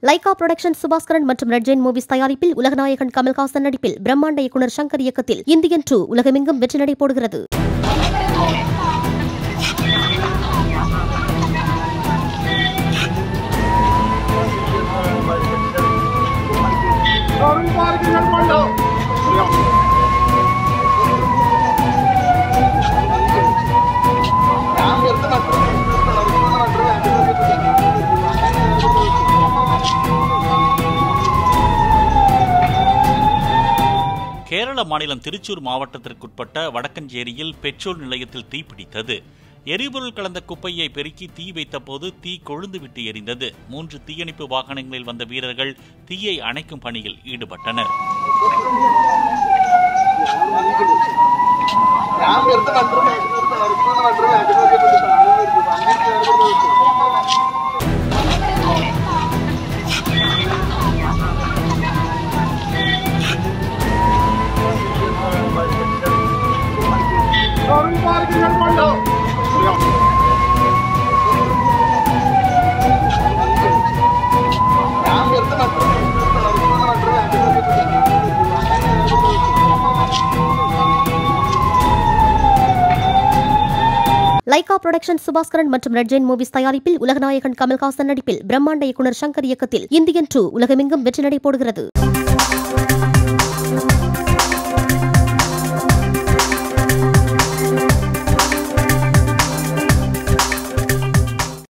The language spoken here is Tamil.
லைகா புரொடக்ஷன் சுபாஸ்கரன் மற்றும் ரெட் ஜெயின் மூவிஸ் தயாரிப்பில் உலகநாயகன் கமல்ஹாசன் நடிப்பில் பிரம்மாண்ட இயக்குனர் சங்கர் இயக்கத்தில் இந்தியன் டூ உலகமெங்கும் வெற்றி நடை போடுகிறது கேரள மாநிலம் திருச்சூர் மாவட்டத்திற்குட்பட்ட வடக்கஞ்சேரியில் பெட்ரோல் நிலையத்தில் தீப்பிடித்தது எரிபொருள் கலந்த குப்பையை பெருக்கி தீ வைத்தபோது தீ கொழுந்து விட்டு எரிந்தது மூன்று தீயணைப்பு வாகனங்களில் வந்த வீரர்கள் தீயை அணைக்கும் பணியில் ஈடுபட்டனர் லைகா புரொடக்ஷன் சுபாஸ்கரன் மற்றும் ரெட் ஜெயின் மூவிஸ் தயாரிப்பில் உலகநாயகன் கமல்ஹாசன் நடிப்பில் பிரம்மாண்ட இயக்குனர் சங்கர் இயக்கத்தில் இந்தியன் டூ உலகமெங்கும் வெற்றி நடை போடுகிறது